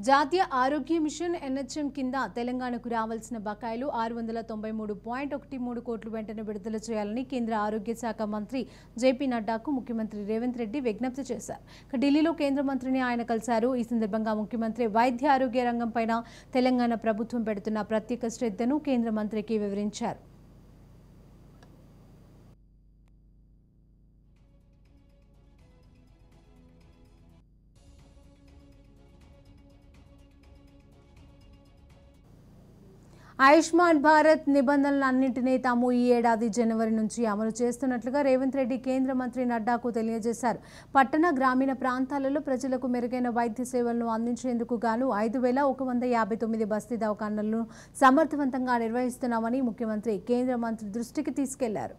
జాతీయ ఆరోగ్య machine NHM కింద తెలంగాణకు రావాల్సిన బకాయిలు ఆరు వందల తొంభై మూడు పాయింట్ ఒకటి మూడు కోట్లు వెంటనే విడుదల చేయాలని కేంద్ర ఆరోగ్య శాఖ మంత్రి జేపీ నడ్డాకు ముఖ్యమంత్రి రేవంత్ రెడ్డి విజ్ఞప్తి చేశారు ఇక ఢిల్లీలో కేంద్ర మంత్రిని ఆయన కలిశారు ఈ సందర్భంగా ముఖ్యమంత్రి వైద్య ఆరోగ్య రంగంపైన తెలంగాణ ప్రభుత్వం పెడుతున్న ప్రత్యేక శ్రద్ధను కేంద్ర మంత్రికి వివరించారు ఆయుష్మాన్ భారత్ నిబంధనలన్నింటినీ తాము ఈ ఏడాది జనవరి నుంచి అమలు చేస్తున్నట్లుగా రేవంత్ రెడ్డి కేంద్ర మంత్రి నడ్డాకు తెలియజేశారు పట్టణ గ్రామీణ ప్రాంతాలలో ప్రజలకు మెరుగైన వైద్య సేవలను అందించేందుకు గాను ఐదు వేల ఒక వంద యాభై తొమ్మిది బస్తీ దవాఖానాలను సమర్థవంతంగా నిర్వహిస్తున్నామని ముఖ్యమంత్రి కేంద్ర మంత్రి దృష్టికి తీసుకెళ్లారు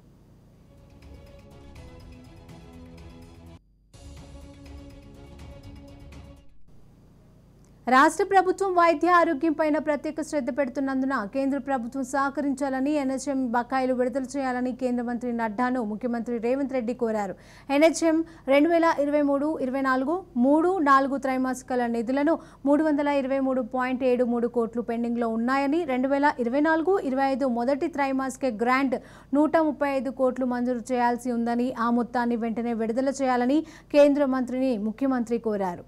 రాష్ట్ర ప్రభుత్వం వైద్య ఆరోగ్యం పైన ప్రత్యేక శ్రద్ధ పెడుతున్నందున కేంద్ర ప్రభుత్వం సహకరించాలని ఎన్హెచ్ఎం బకాయిలు విడుదల చేయాలని కేంద్ర మంత్రి నడ్డాను ముఖ్యమంత్రి రేవంత్ రెడ్డి కోరారు ఎన్హెచ్ఎం రెండు వేల ఇరవై మూడు ఇరవై నాలుగు మూడు నాలుగు త్రైమాసికాల నిధులను మూడు వందల ఇరవై మూడు పాయింట్ ఏడు మూడు కోట్లు పెండింగ్లో ఉన్నాయని రెండు వేల ఇరవై నాలుగు ఇరవై ఐదు మొదటి త్రైమాసిక గ్రాంట్ నూట ముప్పై ఐదు కోట్లు మంజూరు చేయాల్సి ఉందని ఆ మొత్తాన్ని వెంటనే విడుదల చేయాలని కేంద్ర మంత్రిని ముఖ్యమంత్రి కోరారు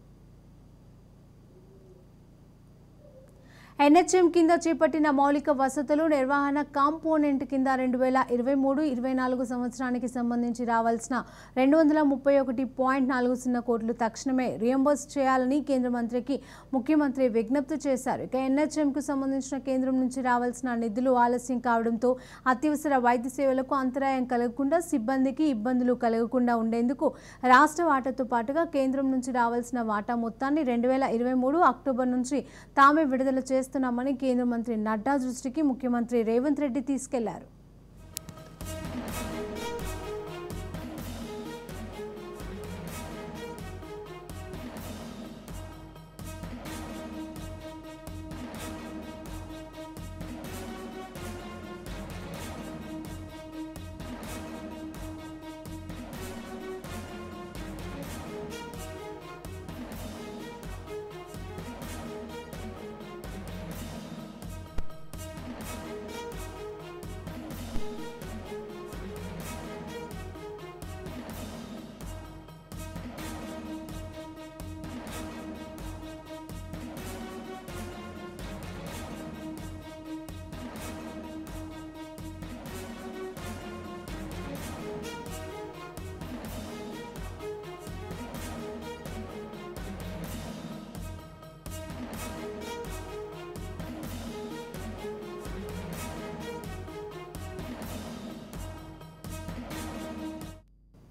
ఎన్హెచ్ఎం కింద చేపట్టిన మౌలిక వసతులు నిర్వహణ కాంపోనెంట్ కింద రెండు వేల ఇరవై మూడు ఇరవై నాలుగు సంవత్సరానికి సంబంధించి రావాల్సిన రెండు వందల ముప్పై ఒకటి పాయింట్ నాలుగు సున్నా కోట్లు తక్షణమే రియంబర్స్ చేయాలని కేంద్ర మంత్రికి ముఖ్యమంత్రి విజ్ఞప్తి చేశారు ఇక ఎన్హెచ్ఎంకు సంబంధించిన కేంద్రం నుంచి రావాల్సిన నిధులు ఆలస్యం కావడంతో అత్యవసర వైద్య సేవలకు అంతరాయం కలగకుండా సిబ్బందికి ఇబ్బందులు కలగకుండా ఉండేందుకు రాష్ట్ర వాటాతో పాటుగా కేంద్రం నుంచి రావాల్సిన వాటా మొత్తాన్ని రెండు వేల ఇరవై మూడు అక్టోబర్ నుంచి తామే విడుదల చేస్తున్నామని కేంద్ర మంత్రి నడ్డా దృష్టికి ముఖ్యమంత్రి రేవంత్ రెడ్డి తీసుకెళ్లారు